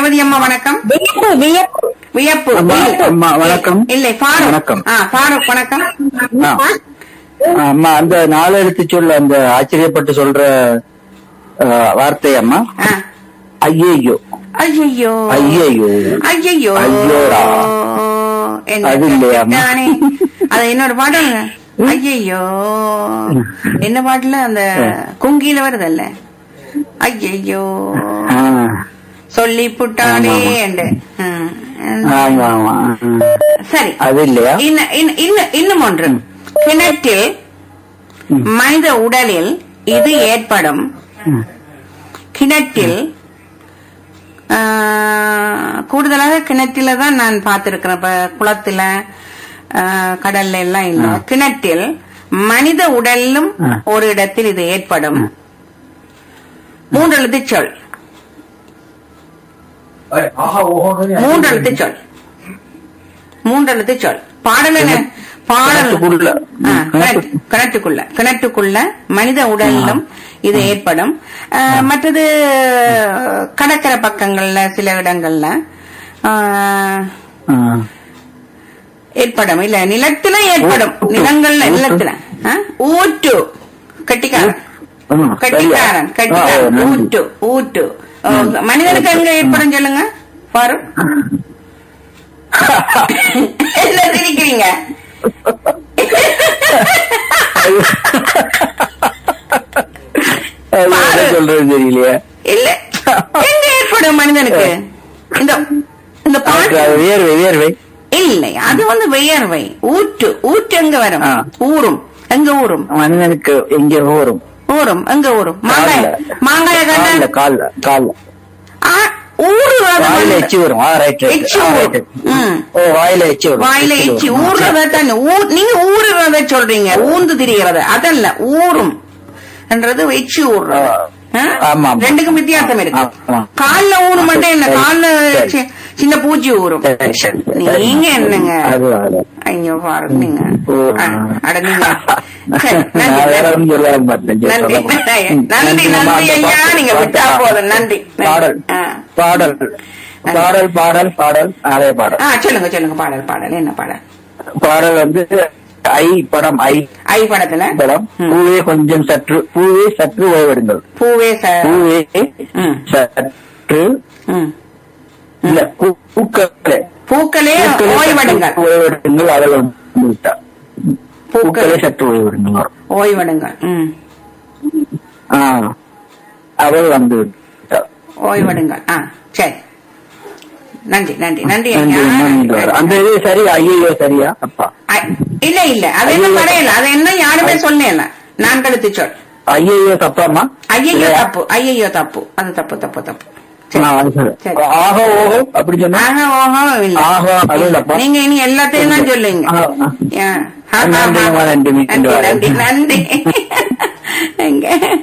ரேவதி அம்மா வணக்கம் வியப்பு வியப்பு வியப்பு அம்மா, இல்லை. அம்மா, வணக்கம். இல்லை ஃபாரூக் வணக்கம். ஆ ஃபாரூக் வணக்கம் ஆ. அம்மா அந்த நாலு எழுத்து சொல்ல அந்த ஆச்சரியப்பட்டு சொல்ற ஆ, வார்த்தை அம்மா ஆ. ஐயையோ ஐயையோ ஐயையோ ஐயையோ ஐயோடா. என்ன அது இல்லையா, அம்மா? கஷ்டத்தானே. அது என்னோட பாடல் ஐயையோ என்ன பாட்டுல அந்த குங்கில வருதல்ல ஐயையோ ஆ. சொல்லி புட்டானே ஆமா, என்று. ம். ஆமா ஆமா ம். சரி அது இல்லையா இன்ன- இன்ன- இன்ன- இன்னும் ஒன்று கிணற்றில் ம். மனித உடலில் இது ஏற்படும் ம். கிணற்றில் ஆ, கூடுதலாக கிணற்றில தான் நான் பார்த்திருக்கிறேன் இப்ப குளத்துல ஆ, கடல்ல எல்லாம் இல்ல கிணற்றில் மனித உடலிலும் ஆ. ஒரு இடத்தில் இது ஏற்படும் மூன்று எழுத்து சொல் மூன்று எழுத்து சொல் மூன்று எழுத்து சொல் பாடல் என்ன? பாடல் கிணத்துக்குள்ள. ஆ, ம், கிணற்று- கிணற்றுக்குள்ள கிணற்றுக்குள்ள மனித உடலிலும் இது ஏற்படும் ஆ, மற்றது கடற்கரை பக்கங்கள்ல சில இடங்கள்ல ஆ, ஆ. ஏற்படும் இல்ல நிலத்துல ஏற்படும் ஊ- நிலங்கள்ல ஊட்டு. நிலத்துல ஆ? ஊட்டு கட்டிக்காரன் ம், கட்டிக்காரன் சரியா? கட்டிக்காரன் ஆ, நன்றி. ஊட்டு ஊட்டு ஓ, மனிதனுக்கு எங்க ஏற்படும் சொல்லுங்க பாரு என்ன சிரிக்கிறீங்க அது என்ன சொல்றது தெரியலையே இல்ல எங்க ஏற்படும் மனிதனுக்கு இந்த இந்த பாட்டு அது வியர்வை வியர்வை இல்லை அது வந்து வியர்வை ஊற்று ஊற்று எங்க வரும் ஆ. ஊறும் எங்க ஊறும் மனிதனுக்கு எங்க ஊரும் ஊறும் எங்க ஊறும் மாங்காய கால்ல. மாங்காய கால்ல கண்ட கால்ல கால்ல ஊறுறது வாயில வந்து- எச்சி வரும் ஆ ரைட் எச்சி ஊறும். ம். ஓ வாயில எச்சி வரும் வாயில எச்சி வரும். ஊறுறத தானே ஊ- நீங்க ஊறுறத சொல்றீங்க ஊந்து திரிகிறது அதல்ல ஊறும் என்றது எச்சி ஊறுறது ஆ? ஆமா, ஆமா. ரெண்டுக்கும் வித்தியாசம் இருக்கு ஆமா. கால்ல ஊறும் மட்டும் என்ன சரி, கால்ல சரி. சி- சின்ன பூச்சி ஊறும் சரி, சரி, சரி. நீங்க என்னங்க அது அது. ஐயோ பாருங்க நீங்க ஓ. அ, அட நீங்க சரி, நன்றி, நான் வேற நன்றி. ஒண்ணும் சொல்லாம பார்த்தேன். சரி, நன்றி சொல்லுங்க. நன்றி நன்றி ஐயா நீங்க விட்டா போதும் நன்றி நன்றி. பாடல் ஆ. பாடல் பாடல் பாடல் பாடல் அதே பாடல் ஆ சொல்லுங்க சொல்லுங்க பாடல் பாடல் என்ன பாடல் பாடல் வந்து ஐ படம் ஐ ஐ படத்துல படம் ம். பூவே கொஞ்சம் சற்று பூவே சற்று ஓய்வெடுங்கள் பூவே ச பூவே ம். சற்று ம். இல்ல பூ- பூக்களே பூக்களே பூக்களே ஓய்வடுங்கள் சற்று ஓய்வெடுங்கள் அவள் வந்து விட்டார் பூக்களே பூக்களே சற்று ஓய்வெடுங்கள் வரும். ஓய்வடுங்கள் ம் ஆ அவள் வந்து விட்டார் ஓய்வடுங்கள் ஆ சரி நன்றி நன்றி நன்றி நன்றி, ஐயா நன்றி வரும். அந்த இது சரியா ஐயோ சரியா அப்பா ஐ- இல்ல இல்ல அது என்ன வரையல அது என்ன யாருமே சொல்லல நான் கழுத்து சொல் ஐயோ தப்பாமா ஐயையோ இல்லையா? தப்பு ஐயையோ தப்பு அது தப்பு தப்பு தப்பு சரி. ஆ, அது சரி. சரி. ஆஹோ ஓஹோ அப்படி சொன்னா ஆஹா ஓஹோ இல்ல ஆஹா, அது இல்லப்பா. நீங்க இனி எல்லாத்தையும் தான் சொல்லுங்க ஆ, ஆ. ஆ. ஆ, ஆ, நன்றிங்கம்மா, ஆ. நன்றி, மீண்டும் நன்றி வரேன். நன்றி நன்றி எங்க